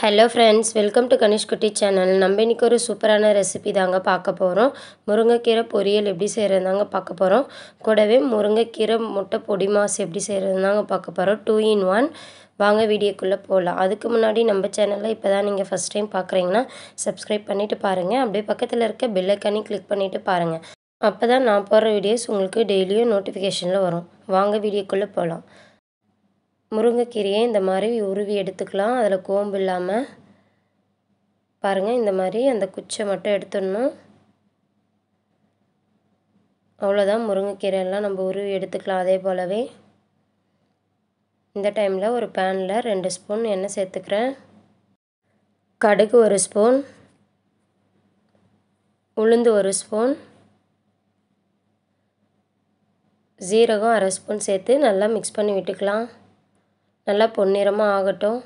hello friends welcome to Kanish Kutty channel நம்ம இன்றைக்கி ஒரு சூப்பரான ரெசிபி தாங்க பார்க்க போகிறோம் முருங்கைக்கீரை பொரியல் எப்படி செய்கிறது தாங்க பார்க்க போகிறோம் கூடவே முருங்கைக்கீரை முட்டை பொடி மாஸ் எப்படி செய்கிறது தாங்க பார்க்க போகிறோம் டூ இன் ஒன் வாங்க வீடியோக்குள்ளே போகலாம் அதுக்கு முன்னாடி நம்ம சேனலில் இப்போ தான் நீங்கள் ஃபஸ்ட் டைம் பார்க்குறீங்கன்னா சப்ஸ்கிரைப் பண்ணிவிட்டு பாருங்கள் அப்படியே பக்கத்தில் இருக்க பெல்லைக்கானி கிளிக் பண்ணிவிட்டு பாருங்கள் அப்போ தான் நான் போடுற வீடியோஸ் உங்களுக்கு டெய்லியும் நோட்டிஃபிகேஷனில் வரும் வாங்க வீடியோக்குள்ளே போகலாம் முருங்கைக்கீரையை இந்த மாதிரி உருவி எடுத்துக்கலாம் அதில் கோம்பு இல்லாமல் பாருங்கள் இந்த மாதிரி அந்த குச்சை மட்டும் எடுத்துடணும் அவ்வளோதான் முருங்கைக்கீரையெல்லாம் நம்ம உருவி எடுத்துக்கலாம் அதே போலவே இந்த டைமில் ஒரு பேனில் ரெண்டு ஸ்பூன் எண்ணெய் சேர்த்துக்கிறேன் கடுகு ஒரு ஸ்பூன் உளுந்து ஒரு ஸ்பூன் ஜீரகம் அரை ஸ்பூன் சேர்த்து நல்லா மிக்ஸ் பண்ணி விட்டுக்கலாம் நல்லா பொன்னிறமாக ஆகட்டும்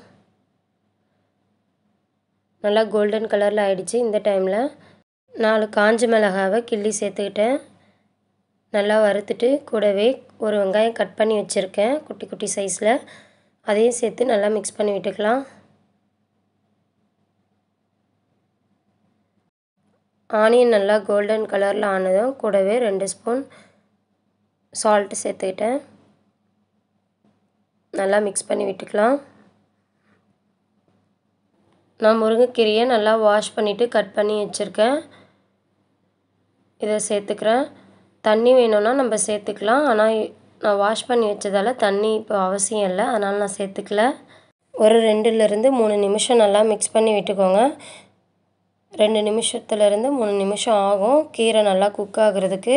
நல்லா கோல்டன் கலரில் ஆகிடுச்சு இந்த டைமில் நாலு காஞ்ச மிளகாவை கிள்ளி சேர்த்துக்கிட்டேன் நல்லா வறுத்துட்டு கூடவே ஒரு வெங்காயம் கட் பண்ணி வச்சுருக்கேன் குட்டி குட்டி சைஸில் அதையும் சேர்த்து நல்லா மிக்ஸ் பண்ணி விட்டுக்கலாம் ஆனியன் நல்லா கோல்டன் கலரில் ஆனதும் கூடவே ரெண்டு ஸ்பூன் சால்ட்டு சேர்த்துக்கிட்டேன் நல்லா மிக்ஸ் பண்ணி விட்டுக்கலாம் நான் முருங்கைக்கீரையை நல்லா வாஷ் பண்ணிவிட்டு கட் பண்ணி வச்சுருக்கேன் இதை சேர்த்துக்கிறேன் தண்ணி வேணும்னா நம்ம சேர்த்துக்கலாம் ஆனால் நான் வாஷ் பண்ணி வச்சதால் தண்ணி இப்போ அவசியம் இல்லை அதனால் நான் சேர்த்துக்கல ஒரு ரெண்டுலேருந்து மூணு நிமிஷம் நல்லா மிக்ஸ் பண்ணி விட்டுக்கோங்க ரெண்டு நிமிஷத்துலேருந்து மூணு நிமிஷம் ஆகும் கீரை நல்லா குக் ஆகுறதுக்கு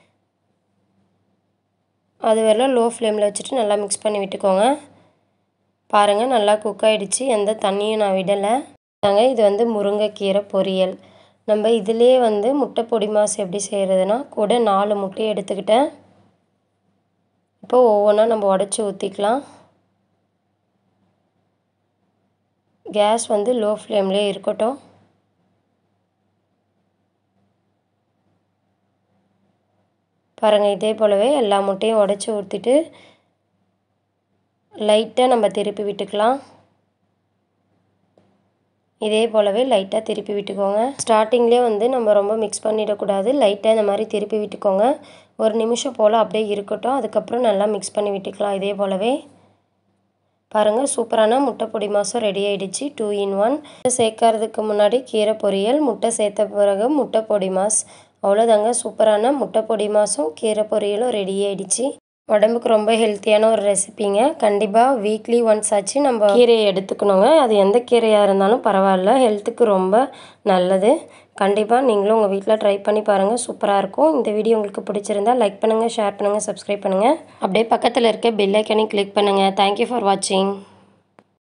அது வரல லோ ஃப்ளேமில் வச்சுட்டு நல்லா மிக்ஸ் பண்ணி விட்டுக்கோங்க பாருங்கள் நல்லா குக் ஆகிடுச்சு எந்த தண்ணியும் நான் விடலை நாங்க இது வந்து முருங்கைக்கீரை பொரியல் நம்ம இதிலே வந்து முட்டை பொடி மாசு எப்படி செய்கிறதுனா கூட நாலு முட்டையை எடுத்துக்கிட்டேன் இப்போ ஒவ்வொன்றா நம்ம உடச்சி ஊற்றிக்கலாம் கேஸ் வந்து லோ ஃப்ளேம்லேயே இருக்கட்டும் பாருங்கள் இதே போலவே எல்லா முட்டையும் உடச்சி ஊற்றிட்டு லைட்டாக நம்ம திருப்பி விட்டுக்கலாம் இதே போலவே லைட்டாக திருப்பி விட்டுக்கோங்க ஸ்டார்டிங்லேயே வந்து நம்ம ரொம்ப மிக்ஸ் பண்ணிடக்கூடாது லைட்டாக இந்த மாதிரி திருப்பி விட்டுக்கோங்க ஒரு நிமிஷம் போல் அப்படியே இருக்கட்டும் அதுக்கப்புறம் நல்லா மிக்ஸ் பண்ணி விட்டுக்கலாம் இதே போலவே பாருங்கள் சூப்பரான முட்டை பொடி மாதம் ரெடி ஆகிடுச்சு டூ இன் ஒன் சேர்க்கறதுக்கு முன்னாடி கீரை பொரியல் முட்டை சேர்த்த பிறகு முட்டை பொடி மாஸ் அவ்வளோதாங்க சூப்பரான முட்டை பொடி மாதம் கீரை பொரியலும் ரெடி ஆகிடுச்சு உடம்புக்கு ரொம்ப ஹெல்த்தியான ஒரு ரெசிபிங்க கண்டிப்பாக வீக்லி ஒன்ஸ் ஆச்சு நம்ம கீரையை எடுத்துக்கணுங்க அது எந்த கீரையாக இருந்தாலும் பரவாயில்ல ஹெல்த்துக்கு ரொம்ப நல்லது கண்டிப்பாக நீங்களும் உங்கள் வீட்டில் ட்ரை பண்ணி பாருங்கள் சூப்பராக இருக்கும் இந்த வீடியோ உங்களுக்கு பிடிச்சிருந்தா லைக் பண்ணுங்கள் ஷேர் பண்ணுங்கள் சப்ஸ்கிரைப் பண்ணுங்கள் அப்படியே பக்கத்தில் இருக்க பெல் ஐக்கனையும் கிளிக் பண்ணுங்கள் தேங்க்யூ ஃபார் வாட்சிங்